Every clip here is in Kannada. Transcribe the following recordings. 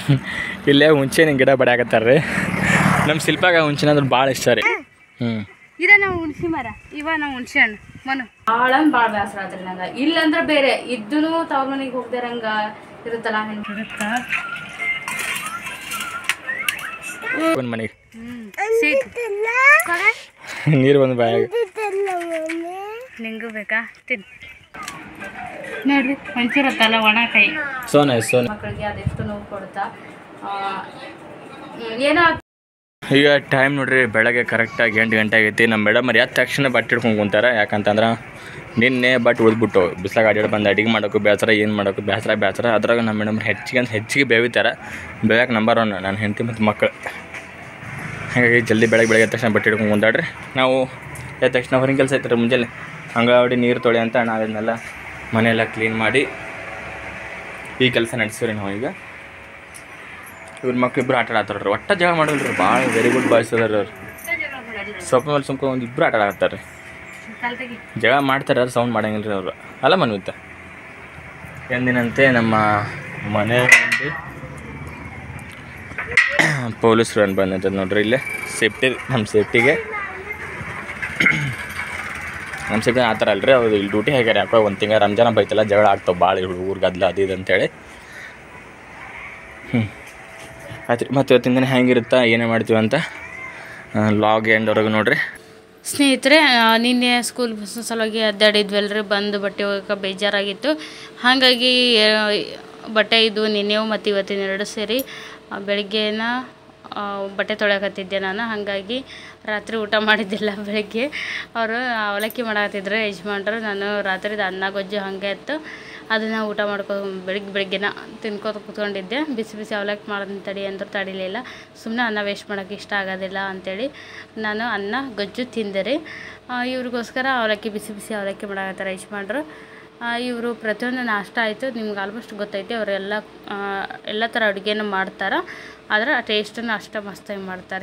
ಇಲ್ಲೇ ಹುಂಚೆನ ಗಿಡ ಬಡಿಯಾಕತ್ತಾರ ರೀ ನಮ್ಮ ಶಿಲ್ಪಾಗ ಹುಂಚಿನ ಅಂದ್ರೆ ಭಾಳ ಇಷ್ಟ ರೀ ಹ್ಞೂ ಇದ ನಾವು ಹುಣ್ಸಿ ಮರ ಇವ ನಾವು ಹುಣ್ಸೆ ಹಣ್ಣು ಮನು ಭಾಳ ಭಾಳ ಬೇಸರ ಆತ್ರಿ ನಂಗೆ ಇಲ್ಲಂದ್ರೆ ಬೇರೆ ಇದ್ದೂ ತವ್ರ ಮನೆಗೆ ಹೋಗ್ದಿರಂಗ ಇರುತ್ತಲ್ಲ ಹೆಣ್ಣು ಒಂದು ಮನೆಗೆ ಸೀಟ್ ನೀರು ಬಂದು ಬಾಯಾಗ ನಿಂಗೂ ಬೇಕಾ ತಿನ್ ನೋಡ್ರಿ ಹೊಂಚಿರತ್ತಲ್ಲ ಒಣ ಕೈ ಸೋನ ಸೋನ ಮಕ್ಕಳಿಗೆ ಅದೆಷ್ಟು ನೋವು ಕೊಡ್ತಾ ಆ, ಏನೋ ಈಗ ಟೈಮ್ ನೋಡ್ರಿ ಬೆಳಗ್ಗೆ ಕರೆಕ್ಟಾಗಿ ಎಂಟು ಗಂಟೆ ಆಗೈತಿ ನಮ್ಮ ಮೇಡಮ್ ಮರಿ ಎದ್ದ ತಕ್ಷಣ ಬಟ್ಟೆ ಹಿಡ್ಕೊಂಡು ಕುಂತಾರೆ ಯಾಕಂತಂದ್ರೆ ನಿನ್ನೆ ಬಟ್ ಉಳಿದ್ಬಿಟ್ಟು ಬಿಸ್ಲಾಗ ಅಡ್ಯಾಡಿ ಬಂದು ಅಡಿಗೆ ಮಾಡೋಕೆ ಬೇಸರ ಏನು ಮಾಡೋಕೆ ಬೇಸರ ಬೇಸರ ಅದ್ರಾಗ ನಮ್ಮ ಮೇಡಮ್ ಹೆಚ್ಚಿಗೆ ಅಂತ ಹೆಚ್ಚಿಗೆ ಬೇವಿತಾರೆ ಬೇಯಕ್ಕೆ ನಂಬರ್ ಒನ್ ನನ್ನ ಹೆಂಡತಿ ಮತ್ತು ಮಕ್ಕಳು ಹಾಗಾಗಿ ಜಲ್ದಿ ಬೆಳಗ್ಗೆ ಬೆಳಗ್ಗೆ ಎದ್ದ ತಕ್ಷಣ ಬಟ್ಟೆ ಹಿಡ್ಕೊಂಡು ಕುಂತಾಡ್ರಿ ನಾವು ಎದ್ದ ತಕ್ಷಣ ಹೊರಗಿನ ಕೆಲಸ ಐತ್ರಿ ಮುಂಜಾನೆ ಅಂಗಡಿ ನೀರು ತೊಳೆ ಅಂತ ನಾವನ್ನೆಲ್ಲ ಮನೆಯೆಲ್ಲ ಕ್ಲೀನ್ ಮಾಡಿ ಈ ಕೆಲಸ ನಡೆಸಿವ್ರಿ ನಾವು ಈಗ ಇವ್ರ ಮಕ್ಳು ಇಬ್ಬರು ಆಟ ಆಡ್ತಾರ್ರಿ ಒಟ್ಟ ಜಗಳ ಮಾಡಲ್ರಿ ಭಾಳ ವೆರಿ ಗುಡ್ ಬಾಯ್ಸ್ ಅದಾರ ಅವ್ರು ಸ್ವಲ್ಪ ಮೇಲೆ ಸುಮ್ಕ ಒಂದು ಇಬ್ಬರು ಆಟ ಆಡ್ತಾರೆ ಕಲ್ತೆಗಿ ಜಗಳ ಮಾಡ್ತಾರೆ ಅದು ಸೌಂಡ್ ಮಾಡಂಗಿಲ್ಲ ರೀ ಅವರು ಅಲ್ಲ ಮನ್ವಿತ ಎಂದಿನಂತೆ ನಮ್ಮ ಮನೆ ಮಂದಿ ಪೊಲೀಸರು ಏನು ಬಂದಿರ್ತದೆ ನೋಡ್ರಿ ಇಲ್ಲೇ ಸೇಫ್ಟಿ ನಮ್ಮ ಸೇಫ್ಟಿಗೆ ನಮ್ಮ ಸೇಫ್ಟಿ ಆ ಥರ ಅಲ್ರಿ ಅವ್ರು ಇಲ್ಲಿ ಡ್ಯೂಟಿ ಹಾಕ್ಯಾರ ಯಾಕೋ ಒಂದು ತಿಂಗಳ ರಂಜಾನ ಬೈತಲ್ಲ ಜಗಳ ಆಗ್ತಾವೆ ಭಾಳ ಹುಡುಗರು ಗದ್ಲ ಅದು ಇದು ಅಂತೇಳಿ ಹ್ಞೂ ಆಯ್ತು ರೀ ಮತ್ತು ಇವತ್ತಿನ ದಿನ ಹೆಂಗಿರುತ್ತಾ ಏನೇ ಮಾಡ್ತೀವಿ ಅಂತ ಲಾಗ್ ಎಂಡ್ವರೆಗೂ ನೋಡ್ರಿ ಸ್ನೇಹಿತರೆ ಆ, ನಿನ್ನೆ ಸ್ಕೂಲ್ ಬಸ್ ಸಲುವಾಗಿ ಅಡ್ಡಾಡಿದ್ವಲ್ರಿ ಬಂದು ಬಟ್ಟೆ ಒಗ್ಯಕ್ಕೆ ಬೇಜಾರಾಗಿತ್ತು ಹಾಗಾಗಿ ಆ, ಬಟ್ಟೆ ಇದ್ವು ನಿನ್ನೆವು ಮತ್ತು ಇವತ್ತಿನ ಎರಡು ಸೇರಿ ಆ, ಬೆಳಿಗ್ಗೆನ ಆ, ಬಟ್ಟೆ ತೊಳೆಯಕತ್ತಿದ್ದೆ ನಾನು ಹಾಗಾಗಿ ರಾತ್ರಿ ಊಟ ಮಾಡಿದ್ದಿಲ್ಲ ಬೆಳಗ್ಗೆ ಅವರು ಅವಲಕ್ಕಿ ಮಾಡಕತ್ತಿದ್ರು ಯಜಮಾನ್ರು ನಾನು ರಾತ್ರಿದ ಅನ್ನ ಗೊಜ್ಜು ಹಾಗೆ ಇತ್ತು ಅದನ್ನು ಊಟ ಮಾಡ್ಕೊ ಬೆಳಿಗ್ಗೆ ಬೆಳಿಗ್ಗೆನ ತಿನ್ಕೋತ ಕೂತ್ಕೊಂಡಿದ್ದೆ ಬಿಸಿ ಬಿಸಿ ಅವಲಕ್ಕಿ ಮಾಡೋದನ್ನ ತಡಿ ಅಂದ್ರೆ ತಡಿಲಿಲ್ಲ ಸುಮ್ಮನೆ ಅನ್ನ ವೇಸ್ಟ್ ಮಾಡೋಕ್ಕೆ ಇಷ್ಟ ಆಗೋದಿಲ್ಲ ಅಂಥೇಳಿ ನಾನು ಅನ್ನ ಗೊಜ್ಜು ತಿಂದೆ ರೀ ಆ, ಇವ್ರಿಗೋಸ್ಕರ ಅವಲಕ್ಕಿ ಬಿಸಿ ಬಿಸಿ ಅವಲಕ್ಕಿ ಮಾಡಕತ್ತಾರೆ ಯಜಮಾನ್ರು ಇವರು ಪ್ರತಿಯೊಂದು ನಾಷ್ಟ ಆಯಿತು ನಿಮ್ಗೆ ಆಲ್ಮೋಸ್ಟ್ ಗೊತ್ತೈತೆ ಅವರೆಲ್ಲ ಎಲ್ಲ ಥರ ಅಡುಗೆನೂ ಮಾಡ್ತಾರೆ ಆದರೆ ಟೇಸ್ಟನ್ನು ಅಷ್ಟೇ ಮಸ್ತಾಗಿ ಮಾಡ್ತಾರೆ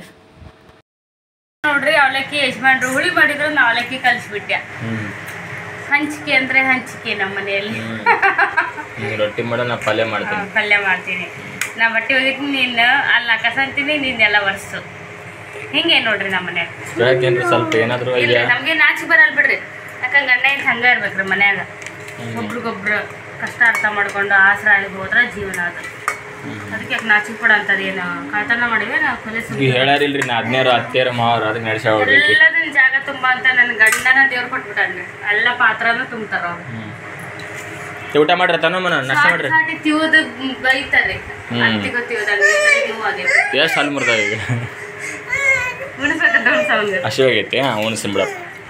ನೋಡ್ರಿ ಅವಲಕ್ಕಿ ಯಜಮಾನ್ರು ಹುಳಿ ಮಾಡಿದ್ರು ನಾ ಅವಲಕ್ಕಿ ಕಲಿಸ್ಬಿಟ್ಟೆ ಹಂಚಿಕೆ ಅಂದರೆ ಹಂಚಿಕೆ ನಮ್ಮ ಮನೆಯಲ್ಲಿ ರೊಟ್ಟಿ ಮಾಡೋ ನಾ ಪಲ್ಯ ಆ, ಮಾಡ್ತೀನಿ ಪಲ್ಯ ಮಾಡ್ತೀನಿ ನಾ ಬಟ್ಟೆ ಒಗಿತೀನಿ ನೀನು ಅಲ್ಲ ಕಸ ಅಂತೀನಿ ನೀನೆಲ್ಲ ಒರೆಸು ಹಿಂಗೆ ನೋಡ್ರಿ ನಮ್ಮ ಮನ್ಯಾಗ ಯಾಕೆಂದ್ರೆ ಸ್ವಲ್ಪ ಏನಾದರೂ ಇಲ್ಲ ಇದೆಯಾ ನಮ್ಗೆ ನಾಚಿಕೆ ಬರಲ್ಲ ಬಿಡ್ರಿ ಯಾಕಂದ್ರೆ ಗಂಡ ಹೆಂಗೆ ಹಂಗ ಇರ್ಬೇಕ್ರಿ ಮನ್ಯಾಗ ಒಬ್ರಿಗೊಬ್ರು ಕಷ್ಟ ಅರ್ಥ ಮಾಡ್ಕೊಂಡು ಆಸರ ಆಗಿ ಹೋದ್ರ ಜೀವನ ಅದು ಅದಕ್ಕೆ ಯಾಕೆ ನಾಚಿಕೆ ಪಡ ಅಂತದ ಏನು ಕಳ್ತನ ಮಾಡಿವೆ ನಾವು ಕೊಲೆ ಈಗ ಹೇಳ್ಯಾರಿಲ್ರಿ ನಾ ಹದಿನೇರು ಹತ್ತೇರು ಮಾವ್ರು ಅದಕ್ಕೆ ನಡೆಸ ಹೊಡ್ಬೇಕು ಎಲ್ಲದನ್ನ ಜಾಗ ತುಂಬ ಅಂತ ನನ್ನ ಗಂಡನ ದೇವ್ರು ಕೊಟ್ಬಿಟ್ಟಾನ್ರಿ ಎಲ್ಲ ಪಾತ್ರನೂ ತುಂಬ್ತಾರ ಅವ್ರು ಊಟ ಮಾಡ್ರಿ ತನೋ ಮನ ನಷ್ಟ ಮಾಡ್ರಿ ಸಾಟಿ ತಿವದು ಬೈತಾರೆ ಹ್ಮ್. ಅಂತಿಗೋ ತಿವದಂಗೆ ನೀವು ಅದೇ ಎಷ್ಟು ಹಾಲು ಮುರ್ದ ಈಗ ಉಣಿಸ್ಬೇಕಂತ ಉಣ್ಸವಂಗ ಹಸಿವಾಗೈತಿ ಹಾಂ ಉಣಿಸಿ ಬಿಡಪ್ಪ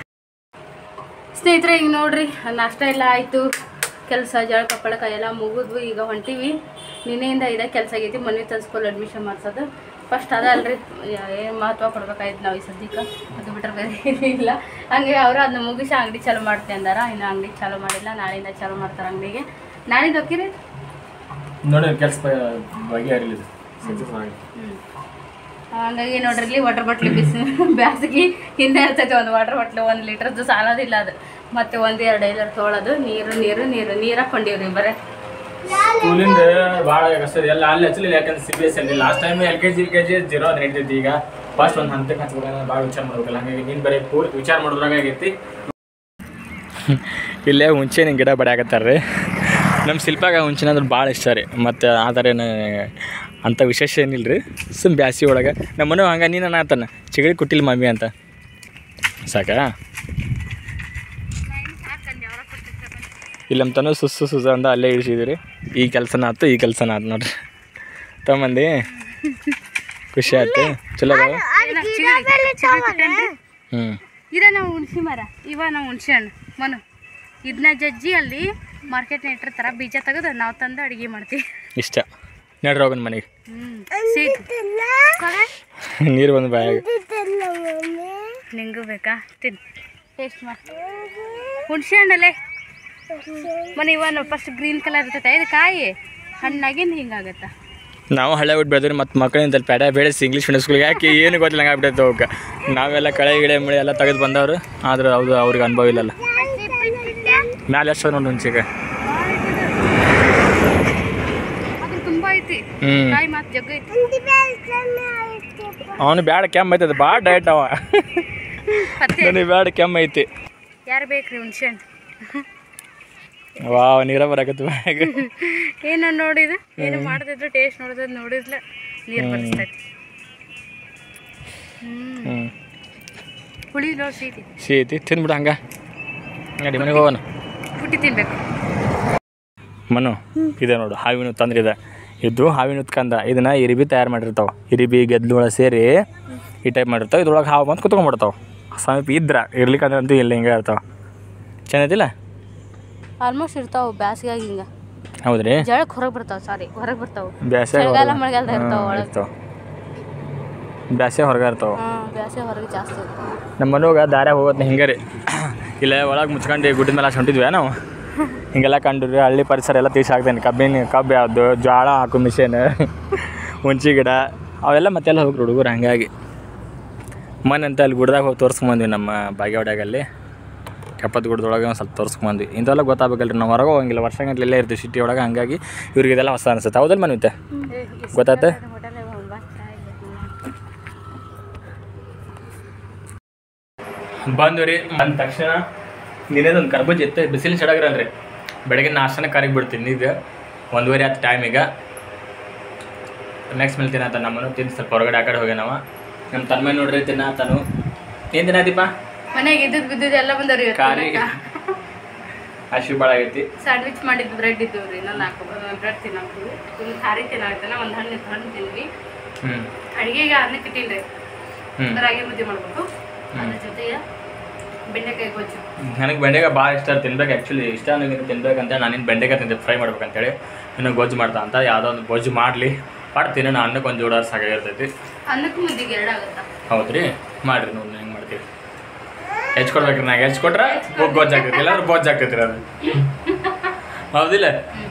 ಸ್ನೇಹಿತರೆ ಈಗ ನೋಡ್ರಿ ನಾಷ್ಟ ಎಲ್ಲ ಆಯಿತು ಕೆಲಸ ಜಳಕ ಪಳಕ ಎಲ್ಲ ಮುಗಿದ್ವು ಈಗ ಹೊಂಟಿವಿ ನಿನ್ನೆಯಿಂದ ಇದೇ ಕೆಲಸ ಆಗೈತಿ ಮನೆ ಸ್ಕೂಲ್ ಅಡ್ಮಿಷನ್ ಮಾಡ್ಸೋದು ಫಸ್ಟ್ ಅದಲ್ರಿ ಏನು ಮಹತ್ವ ಕೊಡ್ಬೇಕಾಯ್ತು ನಾವು ಈ ಸದ್ಯಕ್ಕೆ ಅದು ಬಿಟ್ರೆ ಬೇರೆ ಇಲ್ಲ ಹಂಗೆ ಅವರು ಅದನ್ನ ಮುಗಿಸಿ ಅಂಗಡಿ ಚಾಲು ಮಾಡ್ತೆ ಅಂದಾರ ಇನ್ನು ಅಂಗಡಿ ಚಾಲು ಮಾಡಿಲ್ಲ ನಾಳೆಯಿಂದ ಚಾಲು ಮಾಡ್ತಾರೆ ಅಂಗಡಿಗೆ ನಾಳಿದ್ದು ಹೋಗಿರಿ ನೋಡಿ ಕೆಲಸ ಬಗೆಹರಿಲಿದೆ ಹಂಗಾಗಿ ನೋಡ್ರಿ ಇಲ್ಲಿ ವಾಟರ್ ಬಾಟ್ಲಿ ಬಿಸಿ ಬ್ಯಾಸಗಿ ಹಿಂದೆ ಇರ್ತೈತೆ ಒಂದು ವಾಟರ್ ಬಾಟ್ಲಿ ಒಂದು ಲೀಟ್ರದ್ದು ಸಾಲೋದಿಲ್ಲ ಅದು ಮತ್ತೆ ಒಂದು ಎರಡು ಐದರ ತೊಗೊಳೋದು ನೀರು ನೀರು ನೀರು ನೀರು ಹಾಕೊಂಡಿವ್ರಿ ಬರೀ ಸ್ಕೂಲಿಂದ ಭಾಳ ಕಷ್ಟ ಎಲ್ಲ ಅಲ್ಲಿ ಹಚ್ಚಲಿಲ್ಲ ಯಾಕಂದ್ರೆ ಸಿ ಬಿ ಎಸ್ ಅಲ್ಲಿ last time L K G U K G zero ಅದು ನಡೀತೈತಿ ಈಗ ಫಸ್ಟ್ ಒಂದು ಹಂತಕ್ಕೆ ಹಚ್ಬೇಕಂದ್ರೆ ಭಾಳ ವಿಚಾರ ಮಾಡ್ಬೇಕಲ್ಲ ಹಾಗಾಗಿ ನೀನು ಬರೀ ಪೂರ್ತಿ ವಿಚಾರ ಮಾಡೋದ್ರಾಗ ಆಗೈತಿ ಇಲ್ಲೇ ಹುಂಚೆನ ಗಿಡ ಬಡಿಯಾಕತ್ತಾರ ರೀ ನಮ್ಮ ಶಿಲ್ಪಾಗ ಹುಂಚಿನ ಅಂದ್ರೆ ಭಾಳ ಇಷ್ಟ ರೀ ಮತ್ತು ಆ ಥರ ಏನು ಅಂಥ ವಿಶೇಷ ಏನಿಲ್ಲ ರೀ ಸುಮ್ ಬ್ಯಾಸಿ ಒಳಗೆ ನಮ್ಮ ಮನೆ ಹಂಗೆ ನೀನು ಆತನ ಚಿಗಳಿ ಕೊಟ್ಟಿಲ್ಲ ಮಮ್ಮಿ ಅಂತ ಸಾಕಾ ಇಲ್ಲಿ ನಮ್ಮ ತನೂ ಸುಸ್ಸು ಸುಸ ಅಂತ ಅಲ್ಲೇ ಇಳಿಸಿದ್ವಿ ರೀ ಈ ಕೆಲಸನ ಆಯ್ತು ಈ ಕೆಲಸನ ಆಯ್ತು ನೋಡ್ರಿ ತಮ್ಮಂದಿ ಖುಷಿ ಆಯ್ತು ಚಲೋ ಅದಾವ ಹ್ಞೂ ಇದ ನಾವು ಹುಣ್ಸಿ ಮರ ಇವ ನಾವು ಹುಣ್ಸೆ ಹಣ್ಣು ಮನು ಇದನ್ನ ಜಜ್ಜಿ ಅಲ್ಲಿ ಮಾರ್ಕೆಟ್ನ ಇಟ್ಟಿರ್ತಾರ ಬೀಜ ತೆಗೆದು ನಾವು ತಂದು ಅಡುಗೆ ಮಾಡ್ತೀವಿ ಇಷ್ಟ ನಡ್ರಿ ಹೋಗೋಣ ಮನೆಗೆ ಹ್ಞೂ ಸೀಟ್ ನೀರು ಬಂದು ಬಾಯಾಗ ನಿಂಗೂ ಬೇಕಾ ತಿನ್ ಟೇಸ್ಟ್ ಮಾಡಿ ಹುಣ್ಸೆ ಹಣ್ಣಲ್ಲೇ ಮನೆ ಇವನ್ ಫಸ್ಟ್ ಗ್ರೀನ್ ಕಲರ್ ಇರ್ತೈತೆ ಇದು ಕಾಯಿ ಹಣ್ಣಾಗಿಂದ ಹಿಂಗಾಗತ್ತ ನಾವು ಹಳೆ ಬಿಟ್ಟು ಬೆಳೆದ್ರಿ ಮತ್ತು ಮಕ್ಕಳಿಂದ ಪ್ಯಾಡ ಬೆಳೆಸಿ ಇಂಗ್ಲೀಷ್ ಮೀಡಿಯಂ ಸ್ಕೂಲ್ಗೆ ಯಾಕೆ ಏನು ಗೊತ್ತಿಲ್ಲ ಹಂಗೆ ಆಗ್ಬಿಟ್ಟೈತೆ ಅವಕ್ಕೆ ನಾವೆಲ್ಲ ಕಳೆ ಗಿಳೆ ಮಳೆ ಎಲ್ಲ ತೆಗೆದು ಬಂದವರು ಆದ್ರೆ ಹೌದು ಅವ್ರಿಗೆ ಅನುಭವ ಇಲ್ಲಲ್ಲ ಮ್ಯಾಲೆ ಎಷ್ಟು ನೋಡಿ ಹುಂಚಿಗೆ ಅದು ತುಂಬಾ ಐತಿ ಹ್ಞೂ ಕಾಯಿ ಮಾತು ಜಗ್ಗ ಐತಿ ಅವನು ಬ್ಯಾಡ ಕೆಮ್ಮ ಐತದ ಭಾಳ ಡಯಟ್ ಅವ ಮತ್ತೆ ನನಗೆ ಬ್ಯಾಡ ಕೆಮ್ಮ ಐತಿ ಯಾರು ಬೇಕ್ರಿ ಹುಣ್ಸೆ ಹಣ್ಣು ವಾವ್ ನೀರ ಬರಾಕತ್ತು ಬ್ಯಾಗ ಏನು ನೋಡಿದು ಏನು ಮಾಡ್ತಿದ್ರು ಟೇಸ್ಟ್ ನೋಡಿದ್ರೆ ನೋಡಿದ್ಲ ನೀರು ಬರ್ಸ್ತೈತಿ ಹ್ಮ್ ಹ್ಞೂ ಹುಳಿ ನೋಡಿ ಸೀಟಿ ಸಿಹಿ ಐತಿ ತಿಂದ್ಬಿಡು ಹಂಗ ನಡಿ ಮನೆಗೆ ಹೋಗೋಣ ಪುಟ್ಟಿ ತಿನ್ಬೇಕು ಮನು ಇದೆ ನೋಡು ಹಾವಿನ ಹುತ್ತು ಅಂದ್ರೆ ಇದೆ ಇದು ಹಾವಿನ ಹುತ್ಕಂದ ಇದನ್ನ ಇರಿಬಿ ತಯಾರು ಮಾಡಿರ್ತಾವೆ ಇರಿಬಿ ಗೆದ್ಲು ಒಳಗೆ ಸೇರಿ ಈ ಟೈಪ್ ಮಾಡಿರ್ತಾವೆ ಇದ್ರೊಳಗೆ ಹಾವು ಬಂದು ಕುತ್ಕೊಂಡ್ಬಿಡ್ತಾವೆ ಸಮೀಪ ಇದ್ರ ಇರ್ಲಿಕ್ಕಂದ್ರೆ ಅಂತೂ ಇಲ್ಲ ಹಿಂಗೆ ಇರ್ತಾವೆ ಚೆನ್ನಾಗಿಲ್ಲ ಆಲ್ಮೋಸ್ಟ್ ಇರ್ತಾವ ಬ್ಯಾಸಿಗಾಗಿ ಹಿಂಗ ಹೌದ್ರಿ ಜಳಕ್ಕೆ ಹೊರಗೆ ಬರ್ತಾವ ಸಾರಿ ಹೊರಗೆ ಬರ್ತಾವ ಬ್ಯಾಸ್ಯಾಗ ಚಳಿಗಾಲ ಮಳೆಗಾಲದಾಗ ಇರ್ತಾವ ಒಳಗೆ ಇರ್ತಾವೆ ಬ್ಯಾಸ್ಯಾಗ ಹೊರಗೆ ಇರ್ತಾವೆ ಹಾಂ ಬ್ಯಾಸಿಗೆ ಹೊರಗೆ ಜಾಸ್ತಿ ಇರ್ತಾವ ನಮ್ಮ ಮನೆಯಾಗ ದಾರ್ಯಾಗ ಹೋಗೋದು ಹಿಂಗೆ ರೀ ಇಲ್ಲ ಒಳಗೆ ಮುಚ್ಕೊಂಡು ಗುಡ್ಡದ ಮೇಲೆ ಅಷ್ಟು ಹೊಂಟಿದ್ವಿ ನಾವು ಹಿಂಗೆಲ್ಲ ಕಂಡ್ರಿ ಹಳ್ಳಿ ಪರಿಸರ ಎಲ್ಲ ತೀರ್ಸಿ ಹಾಕ್ತೇನೆ ಕಬ್ಬಿನ ಕಬ್ಬು ಯಾವುದು ಜೋಳ ಹಾಕು ಮಿಷನ್ ಹುಂಚಿ ಗಿಡ ಅವೆಲ್ಲ ಮತ್ತೆಲ್ಲ ಹೋಗ್ರಿ ಹುಡುಗರು ಹಂಗಾಗಿ ಮೊನ್ನೆ ಅಂತ ಅಲ್ಲಿ ಗುಡ್ದಾಗ ಹೋಗಿ ತೋರಿಸ್ಕೊಂಬಂದ್ವಿ ನಮ್ಮ ಬಾಗೇವಾಡ್ಯಾಗ ಅಲ್ಲಿ ಕೆಪ್ಪತ್ತು ಗುಡ್ದೊಳಗೆ ಒಂದು ಸ್ವಲ್ಪ ತೋರಿಸ್ಕೊಂಬಂದ್ವಿ ಇಂಥವೆಲ್ಲ ಗೊತ್ತಾಗಬೇಕಲ್ರಿ ನಾವು ಹೊರಗೆ ಹೋಗಂಗಿಲ್ಲ ವರ್ಷಗಂಟ್ಲೆ ಇಲ್ಲೇ ಇರ್ತೀವಿ ಸಿಟಿ ಒಳಗೆ ಹಂಗಾಗಿ ಇವ್ರಿಗೆ ಇದೆಲ್ಲ ಹೊಸ ಅನಿಸುತ್ತೆ ಹೌದಲ್ಲ ಮನುತ್ತೆ ಗೊತ್ತಾಯ್ತು ಬಂದು ರೀ ಬಂದ ತಕ್ಷಣ ನಿನ್ನೇದೊಂದು ಕರ್ಬೂಜ ಇತ್ತು ಬಿಸಿಲು ಸಡಗ್ರಲ್ರಿ ಬೆಳಗ್ಗೆ ನಾಷ್ಟನ ಕರಿಗೆ ಬಿಡ್ತೀನಿ ಈಗ ಒಂದೂವರೆ ಹತ್ತು ಟೈಮ್ ಈಗ ನೆಕ್ಸ್ಟ್ ಮೇಲೆ ತಿನ್ನತ್ತ ನಮ್ಮನ್ನು ತಿಂದು ಸ್ವಲ್ಪ ಹೊರಗಡೆ ಆ ಕಡೆ ಹೋಗ್ಯಾನವ ನಮ್ಮ ತನ್ಮೆ ನೋಡ್ರಿ ತಿನ್ನತ್ತಾನು ಏನು ತಿನ್ನದೀಪ ಮನೆಗೆ ಇದ್ದದ್ದು ಬಿದ್ದದ್ದು ಎಲ್ಲ ಬಂದವ್ರಿ ಖಾಲಿ ಹಸಿ ಭಾಳ ಆಗೈತಿ ಸ್ಯಾಂಡ್ವಿಚ್ ಮಾಡಿದ್ದು ಬ್ರೆಡ್ ಇದ್ದವು ರೀ ನಾನು ನಾಲ್ಕು ಬ್ರೆಡ್ ತಿನ್ನಕ್ತೀವಿ ಒಂದು ಖಾರಿ ತಿನ್ನಾಗ್ತಾನೆ ಒಂದು ಹಣ್ಣು ಇತ್ತು ಹಣ್ಣು ತಿಂದ್ವಿ ಹ್ಞೂ ಅಡುಗೆಗೆ ಅನ್ನಕ್ಕೆ ಇಟ್ಟಿನ್ರಿ ಹ್ಞೂ ರಾಗಿ ಮುದ್ದೆ ಮಾಡ್ಬೇಕು ಅದ್ರ ಜೊತೆಗೆ ಬೆಂಡೆಕಾಯಿ ಗೊಜ್ಜು ನನಗೆ ಬೆಂಡೆಕಾಯಿ ಭಾಳ ಇಷ್ಟ ತಿನ್ಬೇಕು ಆ್ಯಕ್ಚುಲಿ ಇಷ್ಟ ನನಗೆ ತಿನ್ಬೇಕಂತ ನಾನಿನ್ನು ಬೆಂಡೆಕಾಯಿ ತಿಂದೆ ಫ್ರೈ ಮಾಡ್ಬೇಕಂತೇಳಿ ಇನ್ನು ಗೊಜ್ಜು ಮಾಡ್ತಾ ಅಂತ ಯಾವುದೋ ಒಂದು ಗೊಜ್ಜು ಮಾಡಲಿ ಮಾಡ್ತೀನಿ ನಾನು ಅನ್ನಕ್ಕೆ ಒಂದು ಜೋಡ ಸಾಕಾಗಿರ್ತೈತಿ ಅನ್ನಕ್ಕೂ ಮುದ್ದಿಗೆ ಎರಡು ಆಗುತ್ತಾ ಹೌದ್ರಿ ಮಾಡ್ರಿ ನೋಡಿ ಹೆಂಗೆ ಮಾಡ್ತೀವಿ ಹೆಚ್ಕೊಡ್ಬೇಕ್ರಿ ನಾ ಹೆಚ್ಕೊಟ್ರೆ ಗೊಜ್ಜು ಆಗ್ತೈತಿ ಇಲ್ಲಾಂದ್ರೆ ಬೊಜ್ಜು ಆಗ್ತೈತಿ ಅದು ಹೌದಿಲ್ಲ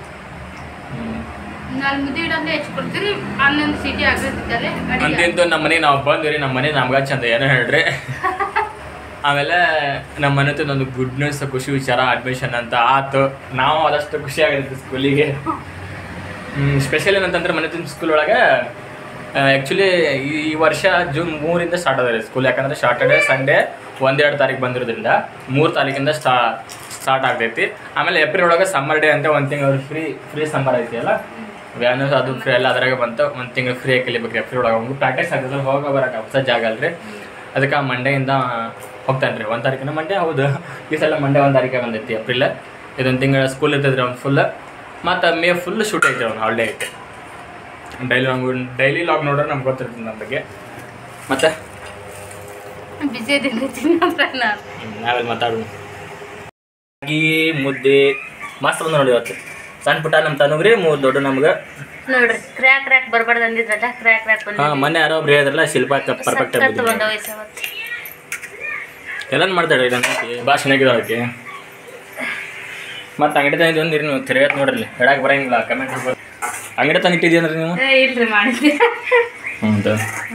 ನಾನು ಮುದ್ದೆ ಇಡೋದೇ ಹೆಚ್ಚಿಕೊಡ್ತೀರಿ ಹನ್ನೊಂದು ಸಿಟಿ ಆಗಿರ್ತಿದ್ದಲ್ಲೇ ಅಡಿಗೆ ಅಂತಿಂತು ನಮ್ಮ ಮನೆಗೆ ನಾವು ಬಂದ್ವಿ ನಮ್ಮ ಮನೆ ನಮ್ಗೆ ಚಂದ ಏನೋ ಹೇಳ್ರಿ ಆಮೇಲೆ ನಮ್ಮ ಮನೆ ಒಂದು ಗುಡ್ ನ್ಯೂಸ್ ಖುಷಿ ವಿಚಾರ ಅಡ್ಮಿಷನ್ ಅಂತ ಆತು ನಾವು ಆದಷ್ಟು ಖುಷಿ ಆಗಿರುತ್ತೆ ಸ್ಕೂಲಿಗೆ ಸ್ಪೆಷಲ್ ಏನಂತಂದ್ರೆ ಮನೆ ಸ್ಕೂಲ್ ಒಳಗೆ ಆ್ಯಕ್ಚುಲಿ ಈ ವರ್ಷ ಜೂನ್ ಮೂರಿಂದ ಸ್ಟಾರ್ಟ್ ಅದ ಸ್ಕೂಲ್ ಯಾಕಂದ್ರೆ ಸಾಟರ್ಡೆ ಸಂಡೇ ಒಂದೆರಡು ತಾರೀಕು ಬಂದಿರೋದ್ರಿಂದ ಮೂರು ತಾರೀಕಿಂದ ಸ್ಟಾ ಸ್ಟಾರ್ಟ್ ಆಗ್ತೈತಿ ಆಮೇಲೆ ಏಪ್ರಿಲ್ ಒಳಗೆ ಸಮ್ಮರ್ ಡೇ ಅಂತ ಒಂದು ತಿಂಗಳು ಫ್ರೀ ಫ್ರೀ ಸಮ್ಮರ್ ಐತಿ ಅಲ್ಲ ವ್ಯಾನ್ ಅದು ಫ್ರೀ ಎಲ್ಲ ಅದ್ರಾಗೆ ಬಂತು ಒಂದು ತಿಂಗಳು ಫ್ರೀ ಕಲಿಬೇಕು ಏಪ್ರಿಲ್ ಒಳಗೆ ಅವ್ನು ಪ್ರಾಕ್ಟೀಸ್ ಆಗ್ತದೆ ಹೋಗೋ ಬರೋಕೆ ಹೊಸ ಜಾಗ ಅಲ್ರಿ ಅದಕ್ಕೆ ಮಂಡೆಯಿಂದ ಹೋಗ್ತಾನೆ ರೀ ಒಂದು ತಾರೀಕಿನ ಮಂಡೆ ಹೌದು ಈ ಸಲ ಮಂಡೆ ಒಂದು ತಾರೀಕಿಗೆ ಬಂದೈತಿ ಏಪ್ರಿಲ್ ಇದೊಂದು ತಿಂಗಳ ಸ್ಕೂಲ್ ಇರ್ತೈತೆ ರೀ ಅವ್ನು ಫುಲ್ ಮತ್ತು ಮೇ ಫುಲ್ ಶೂಟ್ ಐತೆ ಅವ್ನು ಹಾಲಿಡೇ ಐತೆ ಡೈಲಿ ನಮ್ಗೆ ಡೈಲಿ ಲಾಗ್ ನೋಡ್ರೆ ನಮ್ಗೆ ಗೊತ್ತಿರ್ತದೆ ನಮ್ಮ ಬಗ್ಗೆ ಮತ್ತು ಬಿಸಿ ಇದ್ದೀನಿ ತಿನ್ನೋದ್ರ ನಾನು ನಾವೆಲ್ಲ ಮಾತಾಡೋಣ ರಾಗಿ ಮುದ್ದೆ ಮಸ್ತ್ ಬಂದ ನೋಡಿ ಇವತ್ತು ಸಣ್ಣ ಪುಟ್ಟ ನಮ್ಮ ತನಗ್ರಿ ಮೂರು ದೊಡ್ಡ ನಮ್ಗೆ ನೋಡ್ರಿ ಕ್ರ್ಯಾಕ್ ಕ್ರ್ಯಾಕ್ ಬರ್ಬಾರ್ದು ಅಂದಿದ್ರಲ್ಲ ಕ್ರ್ಯಾಕ್ ಕ್ರ್ಯಾಕ್ ಬಂದ ಹಾಂ ಮೊನ್ನೆ ಯಾರೋ ಒಬ್ರು ಹೇಳಿದ್ರಲ್ಲ ಶಿಲ್ಪ ಪರ್ಫೆಕ್ಟ್ ಸಖತ್ ಬಂದವ ಈ ಸವತ್ತು ಎಲ್ಲ ಮಾಡ್ತಾಳೆ ಇದನ್ನ ಭಾಳ ಚೆನ್ನಾಗಿದೆ ಅದಕ್ಕೆ ಮತ್ತು ಅಂಗಡಿ ತಂದಿದ್ದು ಒಂದು ನೀವು ತಿರುಗತ್ ನೋಡ್ರಿ ಹೇಳಕ್ಕೆ ಬರಂಗಿಲ್ಲ ಕಮೆಂಟ್ ಅಂಗಡಿ ತಂದು ಇಟ್ಟಿದ್ದೀನ್ರಿ ನೀವು ಏ, ಇಲ್ರಿ ಮಾಡಿದ್ದೆ ಹೌದು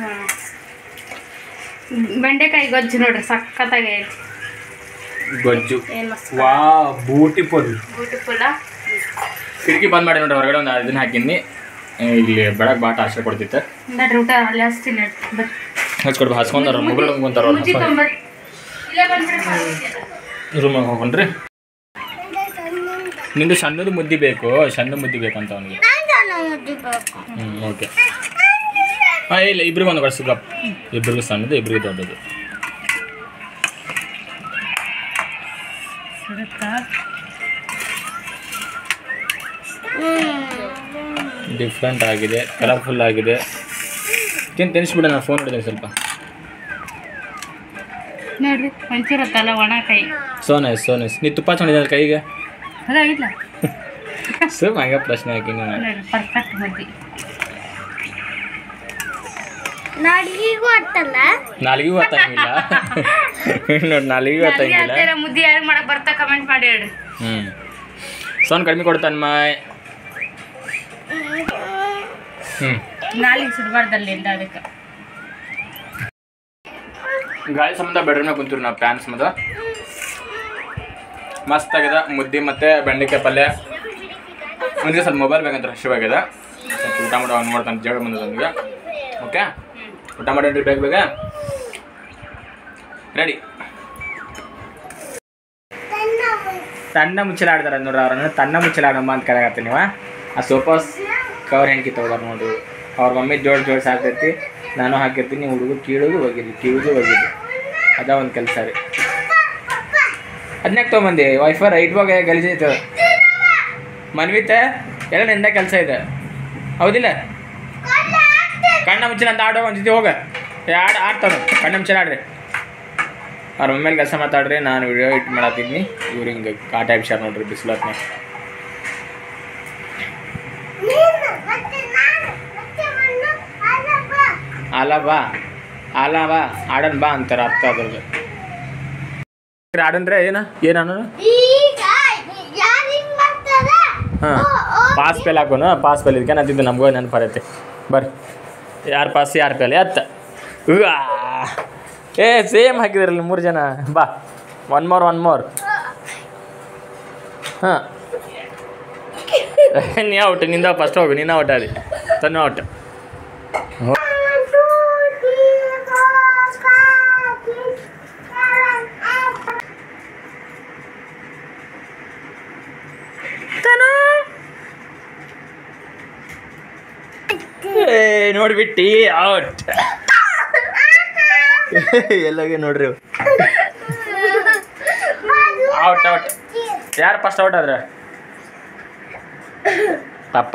ಬೆಂಡೆಕಾಯಿ ಗೊಜ್ಜು ನೋಡ್ರಿ ಸಖತ್ತಾಗಿ ಐತಿ ಗೊಜ್ಜು ಏನು ಮಸ್ತ್ ವಾ ಬ್ಯೂಟಿಫುಲ್ ಬ್ಯೂಟಿಫುಲ್ಲ ಕಿಟಕಿ ಬಂದ್ ಮಾಡಿ ನೋಡ್ರಿ ಹೊರಗಡೆ ಒಂದು ಇದನ್ನ ಹಾಕಿನಿ ಇಲ್ಲಿ ಬೆಳಗ್ಗೆ ಬಾಟ ಆಶ್ರಯ ಕೊಡ್ತಿತ್ತು ನೋಡ್ರಿ ಊಟ ಅಲ್ಲಿ ಹಚ್ತೀನಿ ಬರ್ರಿ ಹಚ್ಕೊಡ್ಬ ಹಚ್ಕೊಂಡಾರ ಮೊಬೈಲ್ ಕುಂತಾರ ಮುಚ್ಚಿ ತೊಂಬರ್ರಿ ಇಲ್ಲೇ ಬಂದ್ಬಿಡ್ರಿ ರೂಮಾಗ ಹೋಗ್ರಿ ನಿಂದು ಸಣ್ಣದು ಮುದ್ದಿ ಬೇಕು ಸಣ್ಣ ಮುದ್ದಿ ಬೇಕಂತ ಅವನಿಗೆ ಹ್ಞೂ ಓಕೆ ಹಾಂ ಇಲ್ಲ ಇಬ್ರಿಗೆ ಒಂದು ವರ್ಷ ಕಪ್ ಇಬ್ರಿಗೂ ಸಣ್ಣದು ಇಬ್ರಿಗೆ ದೊಡ್ಡದು ಡಿಫ್ರೆಂಟ್ ಆಗಿದೆ ಕಲರ್ಫುಲ್ ಆಗಿದೆ ತಿನ್ ತಿನ್ನಿಸ್ಬಿಡ ನಾನು ಫೋನ್ ಹಿಡಿದೆ ಸ್ವಲ್ಪ ನೋಡ್ರಿ ಒಂಚೂರತ್ತಲ್ಲ ಒಣ ಕೈ ಸೋ ನೈಸ್ ಸೋ ನೈಸ್ ನೀ ತುಪ್ಪ ತೊಗೊಂಡಿದ್ದ ಕೈಗೆ ಅದಾಗಿಲ್ಲ ಸುಮ್ ಹಂಗೆ ಪ್ರಶ್ನೆ ಹಾಕಿ ನಾನು ನೋಡ್ರಿ ಪರ್ಫೆಕ್ಟ್ ಮುದ್ದಿ ನಾಲ್ಗಿಗೂ ಗೊತ್ತಾಗಿಲ್ಲ ನೋಡಿ ನಾಲ್ಗಿಗೂ ಗೊತ್ತಾಗಿಲ್ಲ ಅದೇ ಮುದ್ದಿ ಯಾರು ಮಾಡಕ್ ಬರ್ತಾ ಕಮೆಂಟ್ ಮಾಡಿ ಹೇಳ್ರಿ ಹ್ಞೂ ಸೋನ್ ಕಡಿಮೆ ಕೊಡ್ತಾನೆ ಮಾಯ್ ಹ್ಞೂ ನಾಲಿಗೆ ಸುಡಬಾರ್ದಲ್ಲಿಂದ ಅದಕ್ಕೆ ಗಾಳಿ ಸಂಬಂಧ ಬೆಡ್ರೂಮ್ನಾಗ ಕುಂತೀವಿ ನಾವು ಪ್ಯಾನ್ ಸಂಬಂಧ ಮಸ್ತ್ ಆಗ್ಯದ ಮುದ್ದೆ ಮತ್ತು ಬೆಂಡೆಕಾಯಿ ಪಲ್ಯ ಮುಂದೆ ಸ್ವಲ್ಪ ಮೊಬೈಲ್ ಬೇಕಂತ ರಶ್ ಆಗ್ಯದ ಸ್ವಲ್ಪ ಊಟ ಮಾಡೋ ಅವ್ನು ನೋಡ್ತಾನೆ ಜಗಳ ಬಂದದ ನನಗೆ ಓಕೆ ಊಟ ಮಾಡೋಣ್ರಿ ಬೇಗ ಬೇಗ ರೆಡಿ ತನ್ನ ಮುಚ್ಚಲಾಡ್ದಾರ ನೋಡ್ರಿ ಅವ್ರನ್ನ ತನ್ನ ಮುಚ್ಚಲಾಡಮ್ಮ ಅಂತ ಕರೆಯತ್ತೀನಿ ನೀವ ಆ ಸೋಫಾಸ್ ಕವರ್ ಹೆಂಗೆ ತಗೋದಾರ ನೋಡ್ರಿ ಅವ್ರ ಮಮ್ಮಿ ಜೋಡ್ ಜೋಡ್ಸ್ ಹಾಕೈತಿ ನಾನು ಹಾಕಿರ್ತೀನಿ ಹುಡುಗ ಕೀಳೋದು ಹೋಗಿರಿ ಕೀಳೋದು ಹೋಗಿರಿ ಅದ ಒಂದು ಕೆಲಸ ರೀ ಅದನ್ಯಾಕೆ ತೊಗೊಂಬಂದಿ ವೈಫೈ ರೈಟ್ ಬಾಗ ಗಲೀಜೈತೆ ಮನ್ವಿತ ಎಲ್ಲ ನಿಂದ ಕೆಲಸ ಇದೆ ಹೌದಿಲ್ಲ ಕಣ್ಣ ಮುಚ್ಚಿನ ಅಂತ ಆಡೋ ಒಂದ್ ಜೊತೆ ಹೋಗ ಆಡ್ ಆಡ್ತಾನೆ ಕಣ್ಣ ಮುಚ್ಚಿನ ಆಡ್ರಿ ಅವ್ರ ಮೇಲೆ ಕೆಲಸ ಮಾತಾಡ್ರಿ ನಾನು ವಿಡಿಯೋ ಇಟ್ ಮಾಡತ್ತಿದ್ನಿ ಇವ್ರು ಹಿಂಗೆ ಕಾಟ ವಿಷಯ ನೋಡ್ರಿ ಬಿಸಿಲತ್ನ ಅಲ್ಲ ಬಾ ಅಲ್ಲ ಬಾ ಆಡನ್ ಬಾ ಅಂತಾರೆ ಅರ್ಥ ಅದ್ರದ್ದು ಆಡನ್ರೆ ಏನ ಏನ ಹಾಂ ಪಾಸ್ ಪೇಲ್ ಹಾಕೋನು ಪಾಸ್ ಪೇಲ್ ಇದಕ್ಕೆ ನಂತಿದ್ದು ನಮಗೂ ನೆನಪು ಬರತ್ತೆ ಬರ್ರಿ ಯಾರು ಪಾಸ್ ಯಾರು ಪೇಲ್ ಎತ್ತ ಉವ್ವಾ. ಏ ಸೇಮ್ ಹಾಕಿದ್ರಲ್ಲ ಮೂರು ಜನ ಬಾ ಒನ್ ಮೋರ್ ಒನ್ ಮೋರ್ ಹಾಂ ನೀ ಔಟ್ ನಿಂದ ಫಸ್ಟ್ ಹೋಗು ನೀನು ಔಟ್ ಅದಿ ತನ್ನ ಔಟ್ ಏ ನೋಡ್ಬಿಟ್ಟಿ ಔಟ್ ಎಲ್ಲೋಗಿ ನೋಡ್ರಿ ಔಟ್ ಔಟ್ ಯಾರು ಫಸ್ಟ್ ಔಟ್ ಆದ್ರೆ ಪಪ್ಪ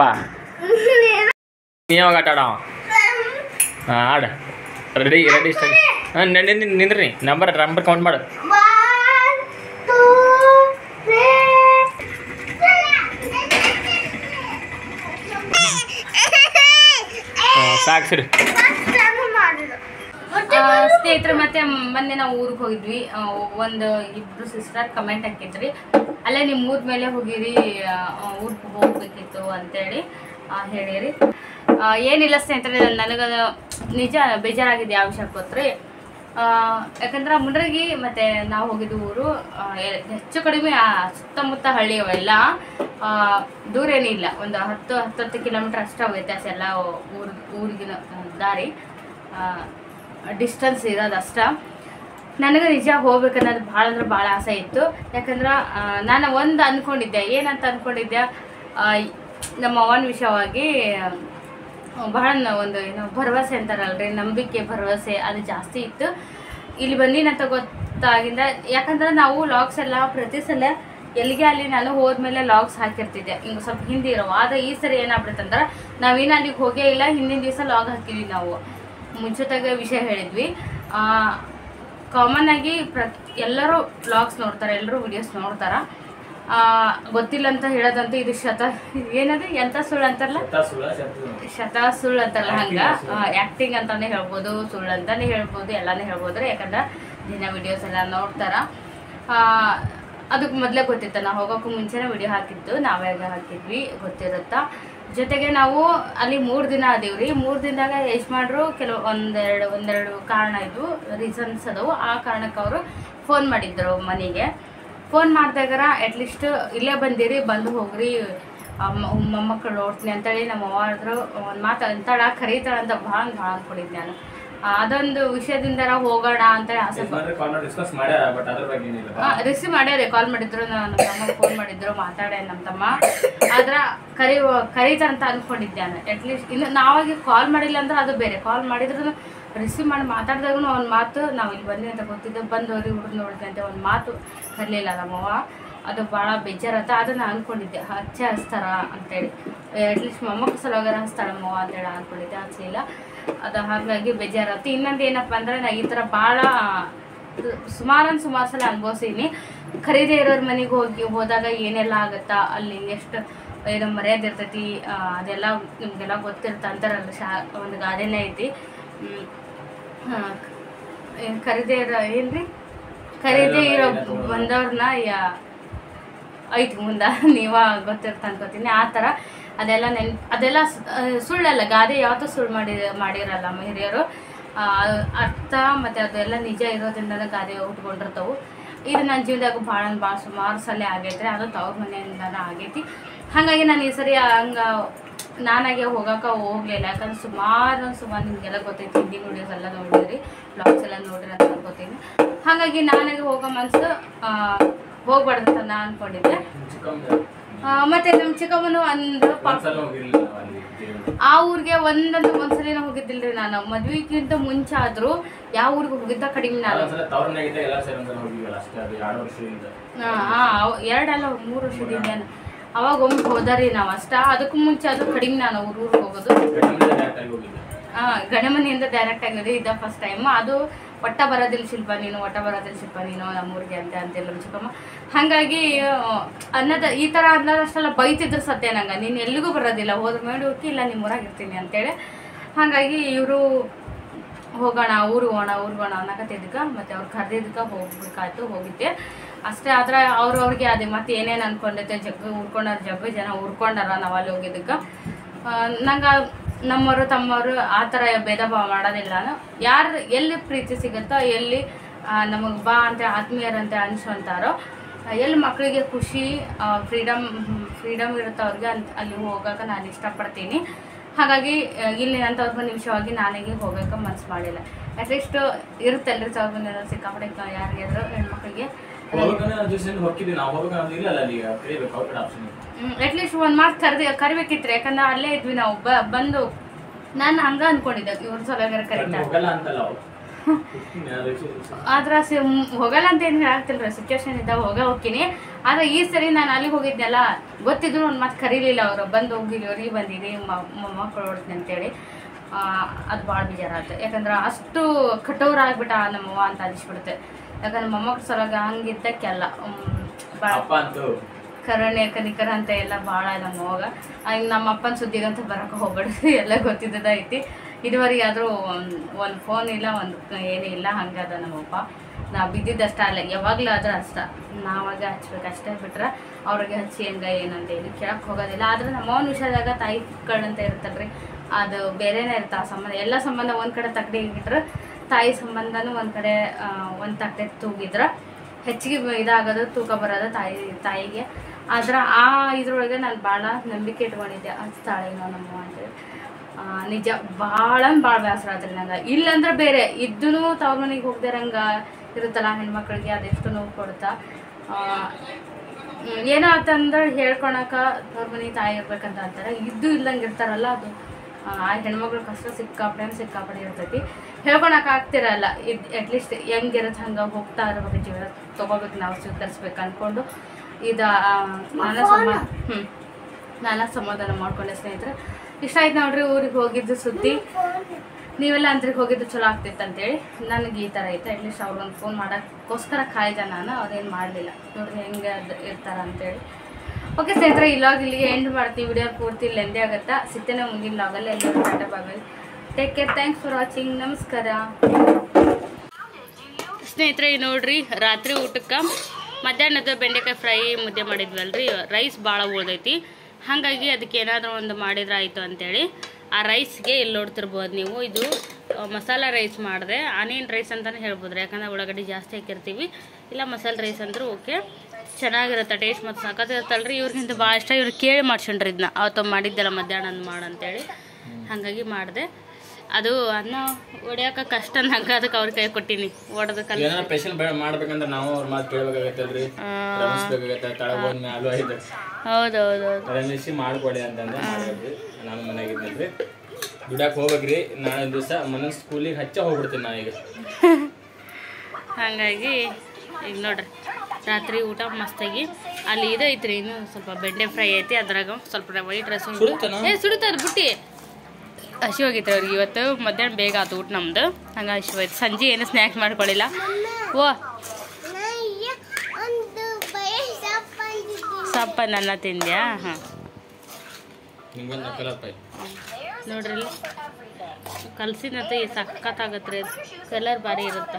ನೀ ಯಾವಾಗ ಆಟ ಆಡವ ಹಾಂ ಆಡ ರೆಡಿ ರೆಡಿ ಸ್ಟಡಿ ಹಾಂ ನಿಂದ್ರಿ ನಿಂದ್ರಿ ನಂಬರ್ ನಂಬರ್ ಕೌಂಟ್ ಮಾಡು ಹಾಂ ಸಾಕು ಸರಿ ಆ, ಸ್ನೇಹಿತರೆ ಮತ್ತೆ ಮೊನ್ನೆ ನಾವು ಊರಿಗೆ ಹೋಗಿದ್ವಿ ಆ, ಒಂದು ಇಬ್ರು ಸಿಸ್ಟರ್ ಕಮೆಂಟ್ ಹಾಕಿದ್ರಿ ಅಲ್ಲೇ ನಿಮ್ಮ ಊರ ಮೇಲೆ ಹೋಗಿರಿ ಊರಿಗೆ ಹೋಗ್ಬೇಕಿತ್ತು ಅಂತೇಳಿ ಆ, ಹೇಳಿರಿ ಆ, ಏನಿಲ್ಲ ಸ್ನೇಹಿತರೆ ನನಗೆ ನಿಜ ಬೇಜಾರಾಗಿದೆ ಯಾವ ವಿಷಯಕ್ಕೆ ಗೊತ್ತ್ರಿ ಆ, ಯಾಕಂದ್ರೆ ಮುಂಡ್ರಗಿ ಮತ್ತೆ ನಾವು ಹೋಗಿದ್ದು ಊರು ಆ, ಎ- ಹೆಚ್ಚು ಕಡಿಮೆ ಆ ಸುತ್ತಮುತ್ತ ಹಳ್ಳಿ ಅವೆಲ್ಲ ಆ, ದೂರ ಏನಿಲ್ಲ ಒಂದು ಹತ್ತು ಹತ್ತತ್ತು ಕಿಲೋಮೀಟರ್ ಅಷ್ಟೇ ವ್ಯತ್ಯಾಸ ಎಲ್ಲ ಊರ್ ಊರಿಗಿನ ದಾರಿ ಡಿಸ್ಟೆನ್ಸ್ ಇರೋದು ಅಷ್ಟ ನನಗೆ ನಿಜ ಹೋಗ್ಬೇಕನ್ನೋದು ಭಾಳ ಅಂದ್ರೆ ಭಾಳ ಆಸೆ ಇತ್ತು ಯಾಕಂದ್ರೆ ಆ, ನಾನು ಒಂದು ಅಂದ್ಕೊಂಡಿದ್ದೆ ಏನಂತ ಅಂದ್ಕೊಂಡಿದ್ದೆ ಆ, ನಮ್ಮ ಅವನ ವಿಷಯವಾಗಿ ಆ, ಬಹಳ ನ- ಒಂದು ಏನು ಭರವಸೆ ಅಂತಾರಲ್ರಿ ನಂಬಿಕೆ ಭರವಸೆ ಅದು ಜಾಸ್ತಿ ಇತ್ತು ಇಲ್ಲಿ ಬಂದಿನಂತ ಗೊತ್ತಾಗಿಂದ ಯಾಕಂದ್ರೆ ನಾವು ಲಾಗ್ಸ್ ಎಲ್ಲ ಪ್ರತಿ ಸಲ ಎಲ್ಲಿಗೆ ಅಲ್ಲಿ ನಾನು ಹೋದ್ಮೇಲೆ ಲಾಗ್ಸ್ ಹಾಕಿರ್ತಿದ್ದೆ ಹಿಂಗೆ ಸ್ವಲ್ಪ ಹಿಂದಿ ಇರೋ ಆದ್ರೆ ಈ ಸರಿ ಏನಾಗ್ಬಿಡುತ್ತಂದ್ರೆ ನಾವೇನು ಅಲ್ಲಿಗೆ ಹೋಗೇ ಇಲ್ಲ ಹಿಂದಿನ ದಿವಸ ಲಾಗ್ ಹಾಕಿದ್ವಿ ನಾವು ಮುಂಚಿತಾಗ ವಿಷಯ ಹೇಳಿದ್ವಿ ಕಾಮನ್ ಆಗಿ ಪ್ರ ಎಲ್ಲರೂ ವ್ಲಾಗ್ಸ್ ನೋಡ್ತಾರೆ ಎಲ್ಲರೂ ವಿಡಿಯೋಸ್ ನೋಡ್ತಾರೆ ಗೊತ್ತಿಲ್ಲ ಅಂತ ಹೇಳೋದಂತೂ ಇದು ಶತ ಏನದು ಎಂಥ ಸುಳ್ಳು ಅಂತಾರಲ್ಲ ಶತ ಸುಳ್ಳು ಅಂತಾರಲ್ಲ ಹಂಗ ಆ್ಯಕ್ಟಿಂಗ್ ಅಂತಾನೆ ಹೇಳ್ಬೋದು ಸುಳ್ಳು ಅಂತಾನೆ ಹೇಳ್ಬೋದು ಎಲ್ಲಾನೇ ಹೇಳ್ಬೋದು ರೀ ಯಾಕಂದ್ರೆ ದಿನ ವಿಡಿಯೋಸ್ ಎಲ್ಲ ನೋಡ್ತಾರ ಆ, ಅದಕ್ಕೆ ಮೊದಲೇ ಗೊತ್ತಿತ್ತು ನಾವು ಹೋಗೋಕ್ಕೂ ಮುಂಚೆನೇ ವಿಡಿಯೋ ಹಾಕಿದ್ದು ನಾವೇ ಹಾಕಿದ್ವಿ ಗೊತ್ತಿರುತ್ತಾ ಜೊತೆಗೆ ನಾವು ಅಲ್ಲಿ ಮೂರು ದಿನ ಅದೀವ್ರಿ ಮೂರು ದಿನದಾಗ ಎಷ್ಟು ಮಾಡ್ರು ಕೆಲವು ಒಂದೆರಡು ಒಂದೆರಡು ಕಾರಣ ಇದ್ವು ರೀಸನ್ಸ್ ಅದಾವು ಆ ಕಾರಣಕ್ಕೆ ಅವರು ಫೋನ್ ಮಾಡಿದ್ರು ಮನೆಗೆ ಫೋನ್ ಮಾಡಿದಾಗರ ಅಟ್ಲೀಸ್ಟ್ ಇಲ್ಲೇ ಬಂದಿರಿ ಬಂದು ಹೋಗ್ರಿ ಅಮ್ಮ ಮೊಮ್ಮಕ್ಕಳು ನೋಡ್ತೀನಿ ಅಂತೇಳಿ ನಮ್ಮ ಅವ್ವ ಆದ್ರು ಒಂದು ಮಾತು ಅಂತಾಳ ಕರೀತಾಳ ಅಂತ ಭಾಳ ಭಾಳ ಅಂದ್ಕೊಂಡಿದ್ದೆ ನಾನು ಆ, ಅದೊಂದು ವಿಷಯದಿಂದರ ಹೋಗೋಣ ಅಂತೇಳಿ ಆಸೆ ಡಿಸ್ಕಸ್ ಮಾಡ್ಯಾರ ಬಟ್ ಅದ್ರ ಬಗ್ಗೆ ಏನಿಲ್ಲ ರಿಸೀವ್ ಮಾಡ್ಯಾರೆ ಕಾಲ್ ಮಾಡಿದ್ರು ನಾನು ನಮ್ಮ ತಮ್ಮ ಫೋನ್ ಮಾಡಿದ್ರು ಮಾತಾಡೆ ನಮ್ಮ ತಮ್ಮ ಆದ್ರ ಕರಿ ಕರೀತಾರ ಅಂತ ಅನ್ಕೊಂಡಿದ್ದೆ ನಾನು ಅಟ್ಲೀಸ್ಟ್ ಇನ್ನು ನಾವಾಗಿ ಕಾಲ್ ಮಾಡಿಲ್ಲ ಅಂದ್ರೆ ಅದು ಬೇರೆ ಕಾಲ್ ಮಾಡಿದ್ರು ರಿಸೀವ್ ಮಾಡಿ ಮಾತಾಡಿದಾಗೂ ಒಂದು ಮಾತು ನಾವು ಇಲ್ಲಿ ಬಂದ್ವಿ ಅಂತ ಗೊತ್ತಿದ್ದು ಬಂದವ್ರಿ ಹುಡುಗ ನೋಡಿದ್ವಿ ಅಂತ ಒಂದು ಮಾತು ಕರಲಿಲ್ಲ ನಮ್ಮವ್ವ ಅದು ಭಾಳ ಬೇಜಾರತ್ತ ಅದನ್ನ ಅನ್ಕೊಂಡಿದ್ದೆ ಹಚ್ಚೆ ಹಚ್ತಾರ ಅಂತೇಳಿ ಅಟ್ಲೀಸ್ಟ್ ಮೊಮ್ಮಕ್ಕಳ ಸಲುವಾಗಾರ ಹಚ್ತಾಳ ನಮ್ಮವ್ವ ಅಂತೇಳಿ ಅನ್ಕೊಂಡಿದ್ದೆ ಹಚ್ಚಲಿಲ್ಲ ಅದು ಹಾಗಾಗಿ ಬೇಜಾರತ್ತೆ ಇನ್ನೊಂದು ಏನಪ್ಪ ಅಂದ್ರೆ ನಾ ಈ ಥರ ಭಾಳ ಸುಮಾರೊಂದು ಸುಮಾರು ಸಲ ಅನುಭವಿಸೀನಿ ಖರೀದಿ ಇರೋರ ಮನೆಗೆ ಹೋಗಿ ಹೋದಾಗ ಏನೆಲ್ಲ ಆಗುತ್ತಾ ಅಲ್ಲಿ ಎಷ್ಟು ಏನೋ ಮರ್ಯಾದೆ ಇರ್ತೈತಿ ಆ, ಅದೆಲ್ಲ ನಿಮಗೆಲ್ಲ ಗೊತ್ತಿರುತ್ತೆ ಅಂತಾರಲ್ಲ ಶಾ ಒಂದು ಗಾದೆನೇ ಐತಿ ಹ್ಮ್. ಆ, ಏನ್ ಖರೀದಿ ಇರೋ ಏನ್ರಿ ಖರೀದಿ ಇರೋ ಬಂದವ್ರನ್ನ ಯಾ ಐತಿ ಮುಂದೆ ನೀವ ಗೊತ್ತಿರ್ತ ಅನ್ಕೋತೀನಿ ಆ ಥರ ಅದೆಲ್ಲ ನೆನ್ ಅದೆಲ್ಲ ಸ್- ಆ, ಸುಳ್ಳಲ್ಲ ಗಾದೆ ಯಾವತ್ತೂ ಸುಳ್ಳು ಮಾಡಿ ಮಾಡಿರಲ್ಲ ನಮ್ಮ ಹಿರಿಯರು ಆ, ಅರ್ಥ ಮತ್ತು ಅದೆಲ್ಲ ನಿಜ ಇರೋದ್ರಿಂದ ಗಾದೆ ಉಟ್ಕೊಂಡಿರ್ತಾವು ಇದು ನನ್ನ ಜೀವನದಾಗ ಭಾಳ ಭಾಳ ಸುಮಾರು ಸಲ ಆಗೈತ್ರಿ ಅದು ತವ್ರ ಮನೆಯಿಂದನ ಆಗೈತಿ ಹಾಗಾಗಿ ನಾನು ಈ ಸರಿ ಹಂಗೆ ನಾನಾಗೆ ಹೋಗಕ್ಕೆ ಹೋಗ್ಲಿಲ್ಲ ಯಾಕಂದ್ರೆ ಸುಮಾರು ಸುಮಾರು ನಿಮಗೆಲ್ಲ ಗೊತ್ತೈತಿ ಹಿಂದಿನ ವಿಡಿಯೋಸ್ ಎಲ್ಲ ನೋಡಿದ್ರಿ ಬ್ಲಾಗ್ಸ್ ಎಲ್ಲ ನೋಡಿರಿ ಅಂತ ಅನ್ಕೋತೀನಿ ಹಾಗಾಗಿ ನಾನಾಗೆ ಹೋಗೋ ಮನ್ಸು ಹೋಗ್ಬಾರ್ದು ಅಂತ ನಾ ಅನ್ಕೊಂಡಿದ್ದೆ ಆ, ಮತ್ತೆ ನಮ್ಮ ಚಿಕ್ಕಮ್ಮನು ಅಂದ್ರು ಪಾಪ ಆ ಊರಿಗೆ ಒಂದಂತೂ ಒಂದ್ಸಲಿನ ಹೋಗಿದ್ದಿಲ್ರಿ ನಾನು ಮದ್ವಿಗಿಂತ ಮುಂಚೆ ಆದ್ರೂ ಯಾವ ಊರಿಗೆ ಹೋಗಿದ್ದ ಕಡಿಮೆ ನಾನು ಆ, ಆ, ಅವ್- ಎರಡಲ್ಲ ಮೂರು ವರ್ಷದಿಂದ ಅವಾಗ ಒಮ್ಮೆ ಹೋದಾರಿ ನಾವು ಅಷ್ಟ ಅದಕ್ಕೂ ಮುಂಚೆ ಅದು ಕಡಿಮೆ ನಾನು ಊರ್ ಊರಿಗೆ ಹೋಗೋದು ಆ, ಗಣಮನೆಯಿಂದ ಡೈರೆಕ್ಟ್ ಆಗಿರೋದು ಇದ ಫಸ್ಟ್ ಟೈಮ್ ಅದು ಒಟ್ಟ ಬರೋದಿಲ್ಲ ಶಿಲ್ಪ ನೀನು ಒಟ್ಟ ಬರೋದಿಲ್ಲ ಶಿಲ್ಪ ನೀನು ನಮ್ಮೂರಿಗೆ ಅಂತ ಅಂತಿಲ್ಲ ನಮ್ಮ ಚಿಕ್ಕಮ್ಮ ಹಾಗಾಗಿ ಆ, ಅನ್ನದ ಈ ಥರ ಅನ್ನೋದಷ್ಟೆಲ್ಲ ಬೈತಿದ್ರು ಸತ್ಯ ನಂಗೆ ನೀನು ಎಲ್ಲಿಗೂ ಬರೋದಿಲ್ಲ ಹೋದ್ರ ಮೇಲೆ ಹೋಗಿ ಇಲ್ಲ ನಿಮ್ಮ ಊರಾಗ ಇರ್ತೀನಿ ಅಂತೇಳಿ ಹಾಗಾಗಿ ಇವರು ಹೋಗೋಣ ಊರಿಗೆ ಹೋಗೋಣ ಊರಿಗೆ ಹೋಗೋಣ ಅನ್ನಕತ್ತಿದ್ದಕ್ಕೆ ಮತ್ತು ಅವ್ರು ಕರೆದಿದ್ದಕ್ಕೆ ಹೋಗ್ಬೇಕಾಯ್ತು ಹೋಗಿದ್ದೆ ಅಷ್ಟೇ ಆದ್ರೆ ಅವ್ರು ಅವ್ರಿಗೆ ಅದೇ ಮತ್ತೆ ಏನೇನು ಅನ್ಕೊಂಡಿದ್ದೆ ಜಗ್ಗು ಉರ್ಕೊಂಡಾರ ಜಗ್ಗು ಜನ ಉರ್ಕೊಂಡಾರ ನಾವು ಅಲ್ಲಿ ಹೋಗಿದ್ದಕ್ಕೆ ನಂಗೆ ನಮ್ಮವರು ತಮ್ಮವರು ಆ ಥರ ಭೇದ ಭಾವ ಮಾಡೋದಿಲ್ಲ ನಾನು ಯಾರು ಎಲ್ಲಿ ಪ್ರೀತಿ ಸಿಗುತ್ತೋ ಎಲ್ಲಿ ನಮಗೆ ಬಾ ಅಂತ ಆತ್ಮೀಯರಂತೆ ಅನ್ಸ್ಕೊಂತಾರೋ ಎಲ್ಲಿ ಮಕ್ಕಳಿಗೆ ಖುಷಿ ಫ್ರೀಡಮ್ ಫ್ರೀಡಮ್ ಇರುತ್ತೋ ಅವ್ರಿಗೆ ಅಂತ ಅಲ್ಲಿ ಹೋಗೋಕೆ ನಾನು ಇಷ್ಟಪಡ್ತೀನಿ ಹಾಗಾಗಿ ಆ, ಇಲ್ಲಿ ನನ್ನ ತವ್ರ ಮನೆ ನಿಮಿಷವಾಗಿ ನಾನಿಗೆ ಹೋಗೋಕೆ ಮನ್ಸು ಮಾಡಿಲ್ಲ ಅಟ್ಲೀಸ್ಟ್ ಇರುತ್ತಲ್ರಿ ತವ್ರ ಮನೆ ಸಿಕ್ಕಾಪಟ್ಟೆ ಯಾರಿಗಾದ್ರು ಹೆಣ್ಮಕ್ಳಿಗೆ ಅಟ್ಲೀಸ್ಟ್ ಒಂದು ಮಾತು ಕರೆದಿ ಕರಿಬೇಕಿತ್ತು ಯಾಕಂದ್ರೆ ಅಲ್ಲೇ ಇದ್ವಿ ನಾವು ಬ ಬಂದು ನಾನು ಹಂಗ ಅನ್ಕೊಂಡಿದ್ದೆ ಇವ್ರ ಸಲಗಾರ ಕರೀತಾರೆ ಆದ್ರೆ ಸಿ ಮ್- ಹೋಗಲ್ಲ ಅಂತ ಏನು ಹೇಳಾಗ್ತಿಲ್ರಿ ಸಿಚುವೇಶನ್ ಇದ್ದಾಗ ಹೋಗ ಹೋಗ್ತೀನಿ ಆದ್ರೆ ಈ ಸರಿ ನಾನು ಅಲ್ಲಿಗೆ ಹೋಗಿದ್ನಲ್ಲ ಗೊತ್ತಿದ್ರು ಒಂದು ಮಾತು ಕರೀಲಿಲ್ಲ ಅವರು ಬಂದು ಹೋಗಿದ್ದೀವ್ರಿ ಬಂದಿರಿ ಮೊಮ್ಮಕ್ಕಳು ಹೊಡ್ತೀನಿ ಅಂತೇಳಿ ಆ, ಅದು ಭಾಳ ಬೇಜಾರಾಯ್ತು ಯಾಕಂದ್ರೆ ಅಷ್ಟು ಕಠೋರ ಆಗ್ಬಿಟ್ಟ ನಮ್ಮವ್ವ ಅಂತ ಅನಿಸ್ಬಿಡುತ್ತೆ ಯಾಕಂದ್ರೆ ಮೊಮ್ಮಕ್ಳ ಸಲುವಾಗಿ ಹಂಗಿದ್ದಕ್ಕೆಲ್ಲ ಭಾಳ ಅಪ್ಪ ಅಂತೂ ಕರುಣೆ ಕನಿಕರ ಅಂತ ಎಲ್ಲ ಭಾಳ ನಮ್ಮ ಹೋಗ ಈಗ ನಮ್ಮ ಅಪ್ಪನ ಸುದ್ದಿಗಂತೂ ಬರೋಕೆ ಹೋಗ್ಬೇಡ್ರಿ ಎಲ್ಲ ಗೊತ್ತಿದ್ದದ ಐತಿ ಇದುವರೆಗೆ ಆದರೂ ಒಂದು ಒಂದು ಫೋನ್ ಇಲ್ಲ ಒಂದು ಏನೂ ಇಲ್ಲ ಹಂಗದ ನಮ್ಮಪ್ಪ ನಾ ಬಿದ್ದಿದ್ದಷ್ಟ ಅಲ್ಲ ಯಾವಾಗಲೂ ಆದ್ರೆ ಅಷ್ಟ ನಾವಾಗ ಹಚ್ಬೇಕು ಅಷ್ಟೇ ಬಿಟ್ರೆ ಅವ್ರಿಗೆ ಹಚ್ಚಿ ಹೆಂಗ ಏನಂತ ಹೇಳಿ ಕೇಳಕ್ಕೆ ಹೋಗೋದಿಲ್ಲ ಆದ್ರೆ ನಮ್ಮವನ ವಿಷಯದಾಗ ತಾಯಿ ಕಳ್ಳಂತ ಇರುತ್ತಲ್ರಿ ಅದು ಬೇರೆನೇ ಇರುತ್ತೆ ಆ ಸಂಬಂಧ ಎಲ್ಲ ಸಂಬಂಧ ಒಂದು ಕಡೆ ತಗಡಿ ಇಟ್ರೆ ತಾಯಿ ಸಂಬಂಧನೂ ಒಂದು ಕಡೆ ಒಂದು ತಟ್ಟೆ ತೂಗಿದ್ರೆ ಹೆಚ್ಚಿಗೆ ಇದಾಗೋದು ತೂಕ ಬರೋದು ತಾಯಿ ತಾಯಿಗೆ ಆದ್ರೆ ಆ ಇದ್ರೊಳಗೆ ನಾನು ಭಾಳ ನಂಬಿಕೆ ಇಟ್ಕೊಂಡಿದ್ದೆ ಹಚ್ತಾಳೇನೋ ನಮ್ಮ ಅಂತೇಳಿ ಆ, ನಿಜ ಭಾಳ ಭಾಳ ಬೇಸರ ಆತ್ರಿ ನಂಗೆ ಇಲ್ಲಂದ್ರೆ ಬೇರೆ ಇದ್ದೂ ತವ್ರ ಮನೆಗೆ ಹೋಗ್ದಿರಂಗೆ ಇರುತ್ತಲ್ಲ ಹೆಣ್ಮಕ್ಳಿಗೆ ಅದೆಷ್ಟು ನೋವು ಕೊಡ್ತಾ ಆ, ಹ್ಮ್, ಏನೋ ಆತಂದ್ರೆ ಹೇಳ್ಕೊಳಕ ತವ್ರ ಮನೆ ತಾಯಿ ಇರ್ಬೇಕಂತ ಅಂತಾರೆ ಇದ್ದು ಇಲ್ಲಂಗೆ ಇರ್ತಾರಲ್ಲ ಅದು ಆ ಆ ಹೆಣ್ಮಕ್ಳ ಕಷ್ಟ ಸಿಕ್ಕಾಪಡೆ ಅಂದ್ರೆ ಸಿಕ್ಕಾಪಡೆ ಇರ್ತೈತಿ ಹೇಳ್ಕೊಳಕ್ ಆಗ್ತಿರಲ್ಲ ಇದು ಅಟ್ಲೀಸ್ಟ್ ಹೆಂಗಿರುತ್ತೆ ಹಂಗೆ ಹೋಗ್ತಾ ಇರ್ಬೇಕು ಜೀವನ ತೊಗೋಬೇಕು ನಾವು ಸ್ವೀಕರಿಸ್ಬೇಕು ಅಂದ್ಕೊಂಡು ಇದು ನಾನಾ ಸಮ ಹ್ಞೂ ನಾನಾ ಸಮಾಧಾನ ಮಾಡ್ಕೊಂಡೆ ಸ್ನೇಹಿತರೆ ಇಷ್ಟ ಆಯ್ತು ನೋಡ್ರಿ ಊರಿಗೆ ಹೋಗಿದ್ದು ಸುದ್ದಿ ನೀವೆಲ್ಲ ಅಂತ್ರಿಗೆ ಹೋಗಿದ್ದು ಚಲೋ ಆಗ್ತಿತ್ತು ಅಂತೇಳಿ ನನಗೆ ಈ ಥರ ಐತೆ ಅಟ್ಲೀಸ್ಟ್ ಅವ್ರಿಗೊಂದು ಫೋನ್ ಮಾಡೋಕ್ಕೋಸ್ಕರ ಕಾಯ್ದೆ ನಾನು ಅವ್ರೇನು ಮಾಡಲಿಲ್ಲ ನೋಡ್ರಿ ಹೆಂಗೆ ಅದು ಇರ್ತಾರ ಅಂತೇಳಿ ಓಕೆ ಸ್ನೇಹಿತರೆ ಇಲ್ಲಾಗ ಇಲ್ಲಿಗೆ ಎಂಡ್ ಮಾಡ್ತೀವಿ ವಿಡಿಯೋ ಪೂರ್ತಿ ಲೆಂದೇ ಆಗುತ್ತಾ ಸಿಗ್ತೇನೆ ಮುಂದಿನ ಲಾಗಲ್ಲಿ ಎಲ್ಲರೂ ಟಾಟಾ ಬಾಬಲ್ take care thanks for watching ನಮಸ್ಕಾರ ಸ್ನೇಹಿತರೆ ಈಗ ನೋಡ್ರಿ ರಾತ್ರಿ ಊಟಕ್ಕೆ ಮಧ್ಯಾಹ್ನದ ಬೆಂಡೆಕಾಯಿ ಫ್ರೈ ಮುದ್ದೆ ಮಾಡಿದ್ವಲ್ರಿ ರೈಸ್ ಭಾಳ ಉಳ್ದೈತಿ ಹಾಗಾಗಿ ಅದಕ್ಕೆ ಏನಾದರೂ ಒಂದು ಮಾಡಿದ್ರೆ ಆಯಿತು ಅಂತೇಳಿ ಆ ರೈಸ್ಗೆ ಇಲ್ಲಿ ನೋಡ್ತಿರ್ಬೋದು ನೀವು ಇದು ಆ, ಮಸಾಲ ರೈಸ್ ಮಾಡಿದೆ ಆನಿಯನ್ ರೈಸ್ ಅಂತಲೇ ಹೇಳ್ಬೋದ್ರಿ ಯಾಕಂದ್ರೆ ಉಳ್ಳಾಗಡ್ಡಿ ಜಾಸ್ತಿ ಹಾಕಿರ್ತೀವಿ ಇಲ್ಲ ಮಸಾಲೆ ರೈಸ್ ಅಂದ್ರೂ ಓಕೆ ಚೆನ್ನಾಗಿರುತ್ತೆ ಟೇಸ್ಟ್ ಮತ್ತು ಸಖತ್ತಿರುತ್ತಲ್ರಿ ಇವ್ರಿಗಿಂತ ಭಾಳ ಇಷ್ಟ ಇವ್ರು ಕೇಳಿ ಮಾಡ್ಸ್ಕೊಂಡ್ರಿ ಇದನ್ನ ಅವತ್ತು ಮಾಡಿದ್ದೆಲ್ಲ ಮಧ್ಯಾಹ್ನ ಮಾಡಂತೇಳಿ ಹಾಗಾಗಿ ಮಾಡಿದೆ ಅದು ಅನ್ನ ಹೊಡ್ಯಾಕ ಕಷ್ಟ ನಂಗೆ ಅದಕ್ಕೆ ಅವ್ರ ಕೈ ಕೊಟ್ಟಿನಿ ಒಡೆದು ಕಲ್ ಏನಾರ ಸ್ಪೆಷಲ್ ಮಾಡ್ಬೇಕಂದ್ರೆ ನಾವು ಅವ್ರ ಮಾತು ಕೇಳ್ಬೇಕಾಗತ್ತಲ್ರಿ ರಮಿಸ್ಬೇಕಾಗತ್ತೆ ತಳಗ ಹೋದ್ಮೇಲೆ ಅಲ್ವಾ ಇದು ಹೌದೌದು ರಮಿಸಿ ಮಾಡ್ಕೊಡಿ ಅಂತಂದ್ರೆ ಮಾಡಿದ್ರಿ ನಾನು ಮನೆಗೆ ಇದ್ದಿಲ್ರಿ ದುಡ್ಯಾಕ್ ಹೋಗ್ಬೇಕ್ರಿ ನಾಳೆ ದಿವಸ ಮನ ಸ್ಕೂಲಿಗೆ ಹಚ್ಚ ಹೋಗ್ಬಿಡ್ತೀನಿ ನಾ ಈಗ ಹಾಗಾಗಿ ಈಗ ನೋಡ್ರಿ ರಾತ್ರಿ ಊಟ ಮಸ್ತಾಗಿ ಅಲ್ಲಿ ಇದು ಐತ್ರಿ ಇನ್ನು ಸ್ವಲ್ಪ ಬೆಂಡೆ ಫ್ರೈ ಐತಿ ಅದ್ರಾಗ ಸ್ವಲ್ಪ ವೈಟ್ ರೈಸ್ ಸುಡುತ್ತೇನೋ? ಏ ಸುಡುತ್ತದ ಬುಟ್ಟಿ ಹಸಿ ಹೋಗಿತ್ತು ಅವ್ರಿಗೆ ಇವತ್ತು ಮಧ್ಯಾಹ್ನ ಬೇಗ ಆತು ಊಟ ನಮ್ದು ಹಂಗೆ ಹಸಿ ಹೋಯ್ತು ಸಂಜೆ ಏನು ಸ್ನ್ಯಾಕ್ಸ್ ಮಾಡ್ಕೊಳ್ಳಿಲ್ಲ ಓ ಸಪ್ಪ ನನ್ನ ತಿಂದ್ಯಾ ಹಾಂ ನಿಮ್ಗೊಂದು ಕಲರ್ ಪೈ ನೋಡ್ರಿ ಇಲ್ಲಿ ಕಲ್ಸಿನಂತ ಸಖತ್ತಾಗತ್ತೆ ರೀ ಕಲರ್ ಭಾರಿ ಇರುತ್ತೆ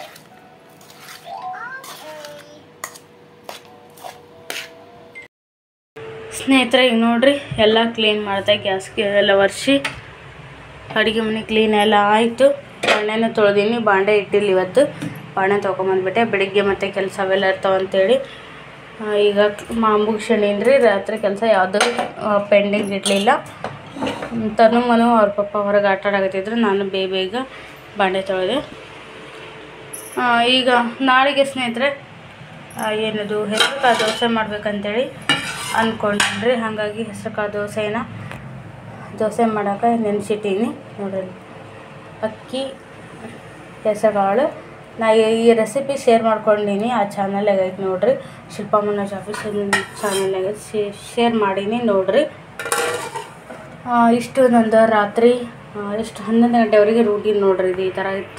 ಸ್ನೇಹಿತರೆ ಈಗ ನೋಡ್ರಿ ಎಲ್ಲ ಕ್ಲೀನ್ ಮಾಡ್ದೆ ಗ್ಯಾಸ್ಗೆ ಎಲ್ಲ ಒರೆಸಿ ಅಡುಗೆ ಮನೆ ಕ್ಲೀನ್ ಎಲ್ಲ ಆಯಿತು ಬಾಂಡೆನೂ ತೊಳೆದೀನಿ ಬಾಂಡೆ ಇಟ್ಟಿಲ್ಲ ಇವತ್ತು ಬಾಂಡೆ ತೊಗೊಂಬಂದ್ಬಿಟ್ಟೆ ಬೆಳಿಗ್ಗೆ ಮತ್ತೆ ಕೆಲಸ ಅವೆಲ್ಲ ಇರ್ತಾವ ಅಂತೇಳಿ ಆ, ಈಗ ಮಾ ಮುಗಿಸ್ಕೊಂಡಿನ್ರಿ ರಾತ್ರಿ ಕೆಲಸ ಯಾವುದೂ ಪೆಂಡಿಂಗ್ ಇಡಲಿಲ್ಲ ತನು ಮನು ಅವ್ರ ಪಪ್ಪ ಹೊರಗೆ ಆಟ ಆಡಕತ್ತಿದ್ರು ನಾನು ಬೇಗ ಬೇಗ ಬಾಂಡೆ ತೊಳೆದೆ ಆ, ಈಗ ನಾಳೆಗೆ ಸ್ನೇಹಿತರೆ ಆ, ಏನದು ಹೆಸರು ಕಾಳು ದೋಸೆ ಮಾಡ್ಬೇಕಂತೇಳಿ ಅಂದ್ಕೊಂಡ್ರಿ ಹಾಗಾಗಿ ಹೆಸರು ಕಾಳು ದೋಸೆನ ದೋಸೆ ಮಾಡೋಕೆ ನೆನೆಸಿಟ್ಟೀನಿ ನೋಡ್ರಿ ಅಕ್ಕಿ ಹೆಸರುಕಾಳು ನಾ ಈ- ಈ ರೆಸಿಪಿ ಶೇರ್ ಮಾಡ್ಕೊಂಡೀನಿ ಆ ಚಾನಲ್ನಾಗ ಐತೆ ನೋಡ್ರಿ ಶಿಲ್ಪಾ ಮನೋಜ್ ಆಫೀಸ್ ಚಾನಲ್ನಾಗ ಶೇರ್ ಮಾಡೀನಿ ನೋಡ್ರಿ ಆ, ಇಷ್ಟು ನಂದು ರಾತ್ರಿ ಆ, ಎಷ್ಟು ಹನ್ನೊಂದು ಗಂಟೆವರೆಗೆ ರೂಟೀನ್ ನೋಡ್ರಿ ಇದು ಈ ಥರ ಇತ್ತು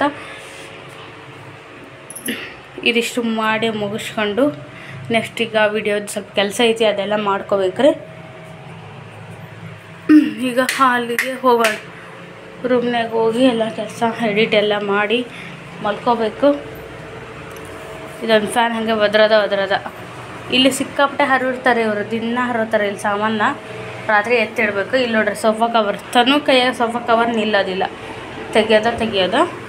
ಇದಿಷ್ಟು ಮಾಡಿ ಮುಗಿಸ್ಕೊಂಡು ನೆಕ್ಸ್ಟ್ ಈಗ ವಿಡಿಯೋದು ಸ್ವಲ್ಪ ಕೆಲಸ ಐತಿ ಅದೆಲ್ಲ ಮಾಡ್ಕೋಬೇಕ್ರಿ ಈಗ ಅಲ್ಲಿಗೆ ಹೋಗೋಣ ರೂಮ್ನಾಗ ಹೋಗಿ ಎಲ್ಲ ಕೆಲಸ ಎಡಿಟ್ ಎಲ್ಲ ಮಾಡಿ ಮಲ್ಕೋಬೇಕು ಇದೊಂದು ಫ್ಯಾನ್ ಹಾಗೆ ಒದ್ರದ ಒದ್ರದ ಇಲ್ಲಿ ಸಿಕ್ಕಾಪಟ್ಟೆ ಹರಿರ್ತಾರೆ ಇವರು ದಿನ ಹರಿರ್ತಾರೆ ಇಲ್ಲಿ ಸಾಮಾನ ರಾತ್ರಿ ಎತ್ತಿಡ್ಬೇಕು ಇಲ್ಲಿ ನೋಡ್ರಿ ಸೋಫಾ ಕವರ್ ತನು ಕೈಯಾಗ ಸೋಫಾ ಕವರ್ ನಿಲ್ಲೋದಿಲ್ಲ ತೆಗಿಯೋದ ತೆಗಿಯೋದ